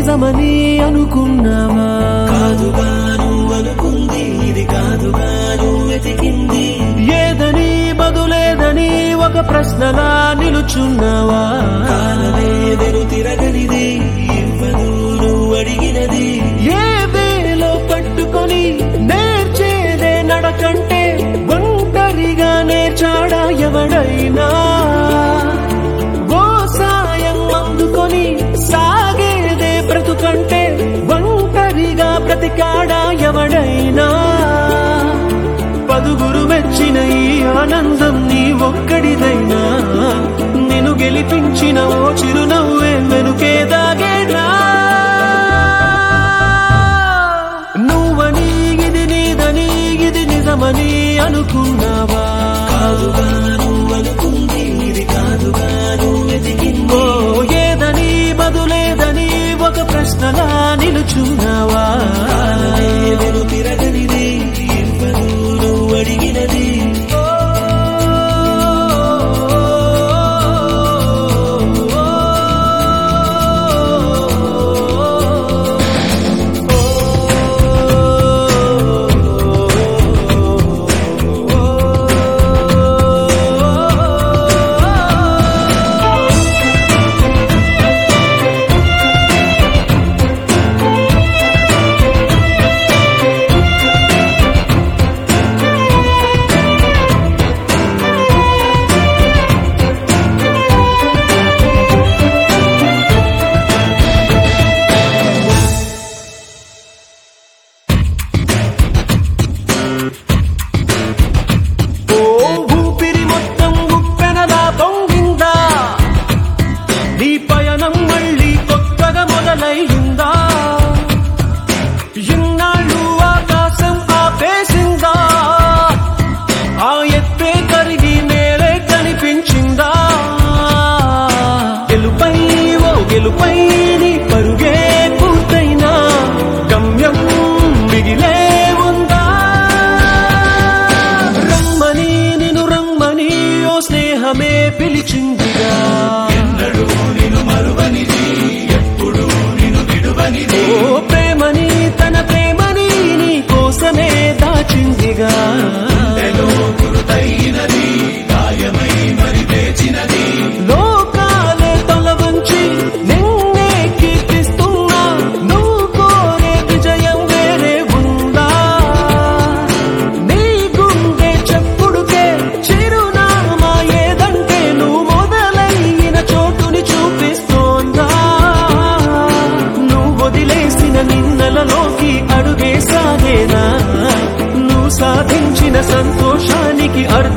నిజమని అనుకున్నావా కాదుగా నువ్వు అనుకుంది ఇది కాదుగా నువ్వు వెతికింది ఏదని బదులేదని ఒక ప్రశ్నలా నిలుచున్నావా కాలమే వెను తిరగనిది ఇవ్వదు నువ్వు అడిగినది ఏ వేలో పట్టుకొని నేర్చేదే నడకంటే ఒంటరిగా నేర్చాడా ఎవడైనా ఓ సాయం అందుకొని సాగేదే బ్రతుకంటే ఒంటరిగా బ్రతికాడా ఎవడైనా పదుగురు మెచ్చిన ఈ ఆనందం నీ ఒక్కడిదైనా నేను గెలిపించిన ఓ చిరునవ్వే వెనుకే దాగేనా నువ్వని ఇది నీదని ఇది నిజమని అనుకున్నావా కాదుగా నువ్వు అనుకుంది ఇది కాదుగా నువ్వు వెతికింది ఓ ఏదని బదులేదని ఒక ప్రశ్నలా నిలుచున్నావా కాలమే వెను తిరగనిది ఇవ్వదు నువ్వు అడిగినది ఓ ఊపిరి మొత్తం ఉప్పెనలా పొంగిందా నీ పయనం మళ్ళీ కొత్తగా మొదలైందా ఇన్నాళ్ళు ఆకాశం ఆపేసిందా ఆ ఎత్తే కరిగి నేలే కనిపించిందా గెలుపై ఓ గెలుపై నీ పరుగే పూర్తయినా గమ్యం మిగిలే ఉందా రమ్మని నిన్ను రమ్మని ఓ స్నేహమే పిలిచిందిగా ఎన్నడూ నిన్ను మరువనిది ఎప్పుడు నిన్ను విడువనిది ఓ ప్రేమని తన ప్రేమని నీ కోసమే దాచిందిగా గుండెలో గురుతైనది గాయమై మరి వేచినది లోకాలే తల వంచి నిన్నే కీర్తిస్తున్నా నువ్వు కోరే విజయం వేరే ఉందా నీ గుండె చెప్పుడుకే చిరునామా ఏదంటే నువ్వు మొదలైన చోటుని చూపిస్తోందా నువ్వు వదిలేసిన నిన్నలలోకి అడుగే సాగేనా నువ్వు సాధించిన సంతోషానికి అర్థం